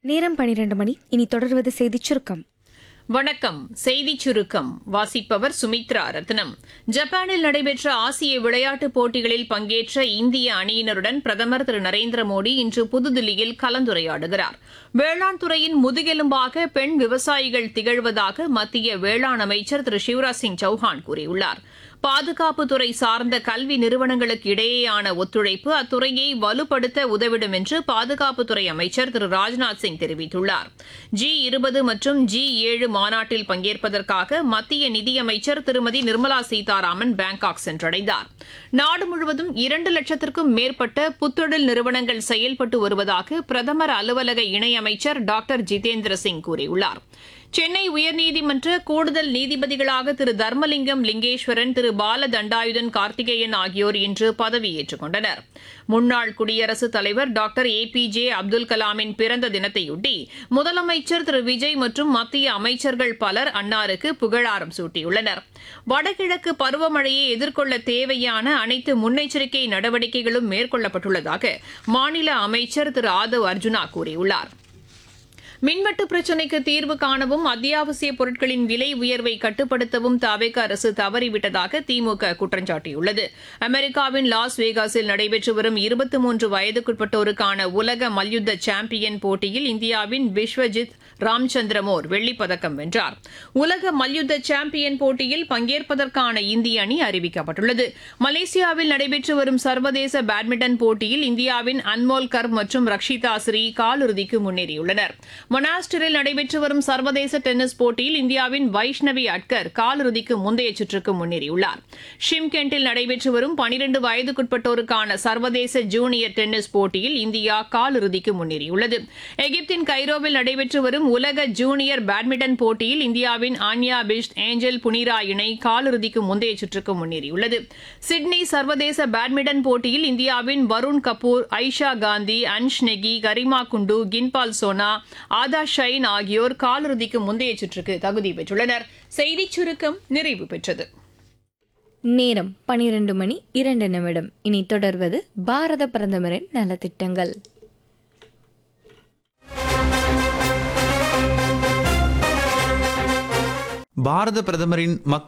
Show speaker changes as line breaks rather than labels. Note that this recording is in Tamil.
நேரம் பனிரெண்டு மணி இனி தொடர்வது செய்திச் சுருக்கம்
வணக்கம் செய்திச் சுருக்கம் வாசிப்பவர் சுமித்ரா ரத்னம் ஜப்பானில் நடைபெற்ற ஆசிய விளையாட்டுப் போட்டிகளில் பங்கேற்ற இந்திய அணியினருடன் பிரதமர் திரு நரேந்திர மோடி இன்று புதுதில்லியில் கலந்துரையாடுகிறார் வேளாண் துறையின் முதுகெலும்பாக பெண் விவசாயிகள் திகழ்வதாக மத்திய வேளாண் அமைச்சர் திரு சிவராஜ் சிங் சௌஹான் கூறியுள்ளார் பாதுகாப்புத்துறை சார்ந்த கல்வி நிறுவனங்களுக்கு இடையேயான ஒத்துழைப்பு அத்துறையை வலுப்படுத்த உதவிடும் என்று பாதுகாப்புத்துறை அமைச்சர் திரு ராஜ்நாத் சிங் தெரிவித்துள்ளார் ஜி இருபது மற்றும் ஜி ஏழு மாநாட்டில் பங்கேற்பதற்காக மத்திய நிதியமைச்சர் திருமதி நிர்மலா சீதாராமன் பாங்காக் சென்றடைந்தார் நாடு முழுவதும் இரண்டு லட்சத்திற்கும் மேற்பட்ட புத்தொழில் நிறுவனங்கள் செயல்பட்டு வருவதாக பிரதமர் அலுவலக இணையமைச்சர் டாக்டர் ஜிதேந்திர சிங் கூறியுள்ளார் சென்னை உயர்நீதிமன்ற கூடுதல் நீதிபதிகளாக திரு தர்மலிங்கம் லிங்கேஸ்வரன் திரு பால தண்டாயுதன் கார்த்திகேயன் ஆகியோர் இன்று பதவியேற்றுக் கொண்டனர் முன்னாள் குடியரசுத் தலைவர் doctor A P J Abdul கலாமின் பிறந்த தினத்தையொட்டி முதலமைச்சர் திரு விஜய் மற்றும் மத்திய அமைச்சர்கள் பலர் அன்னாருக்கு புகழாரம் சூட்டியுள்ளனர் வடகிழக்கு பருவமழையை எதிர்கொள்ள தேவையான அனைத்து முன்னெச்சரிக்கை நடவடிக்கைகளும் மேற்கொள்ளப்பட்டுள்ளதாக மாநில அமைச்சர் திரு ஆதவ் அர்ஜுனா கூறியுள்ளார் மின்வெட்டு பிரச்சினைக்கு தீர்வு காணவும் அத்தியாவசிய பொருட்களின் விலை உயர்வை கட்டுப்படுத்தவும் தாவேக அரசு தவறிவிட்டதாக திமுக குற்றம் சாட்டியுள்ளது அமெரிக்காவின் லாஸ் வேகாஸில் நடைபெற்று வரும் இருபத்தி மூன்று வயதுக்குட்பட்டோருக்கான உலக மல்யுத்த சாம்பியன் போட்டியில் இந்தியாவின் விஸ்வஜித் ராம்சந்திரமோர் வெள்ளிப் பதக்கம் வென்றார் உலக மல்யுத்த சாம்பியன் போட்டியில் பங்கேற்பதற்கான இந்திய அணி அறிவிக்கப்பட்டுள்ளது மலேசியாவில் நடைபெற்று வரும் சர்வதேச பேட்மிண்டன் போட்டியில் இந்தியாவின் அன்மோல் கர் மற்றும் ரக்ஷிதா ஸ்ரீ காலிறுதிக்கு முன்னேறியுள்ளனர் மொனாஸ்டரில் நடைபெற்று வரும் சர்வதேச டென்னிஸ் போட்டியில் இந்தியாவின் வைஷ்ணவி அட்கர் காலிறுதிக்கு முந்தைய சுற்றுக்கு முன்னேறியுள்ளார் ஷிம்கெண்டில் நடைபெற்று வரும் பனிரண்டு வயதுக்குட்பட்டோருக்கான சர்வதேச ஜூனியர் டென்னிஸ் போட்டியில் இந்தியா காலிறுதிக்கு முன்னேறியுள்ளது எகிப்தின் கைரோவில் நடைபெற்று வரும் உலக ஜூனியர் பேட்மிண்டன் போட்டியில் இந்தியாவின் ஆன்யா பிஷ்ட் ஏஞ்சல் புனிரா இணை காலிறுதிக்கு முந்தைய சுற்றுக்கு முன்னேறியுள்ளது சிட்னி சர்வதேச பேட்மிண்டன் போட்டியில் இந்தியாவின் வருண் கபூர் ஐஷா காந்தி அன்ஷ் நெகி கரிமா குண்டு கின்பால் சோனா ஆதா ஷைன் ஆகியோர் காலிறுதிக்கு முந்தைய சுற்றுக்கு தகுதி பெற்றுள்ளனர் செய்திச் சுருக்கம் நிறைவு பெற்றது
நேரம் பனிரெண்டு மணி இரண்டு நிமிடம் இனி தொடர்வது பாரத பிரதமரின் நலத்திட்டங்கள்
பாரத பிரதமரின் மக்கள்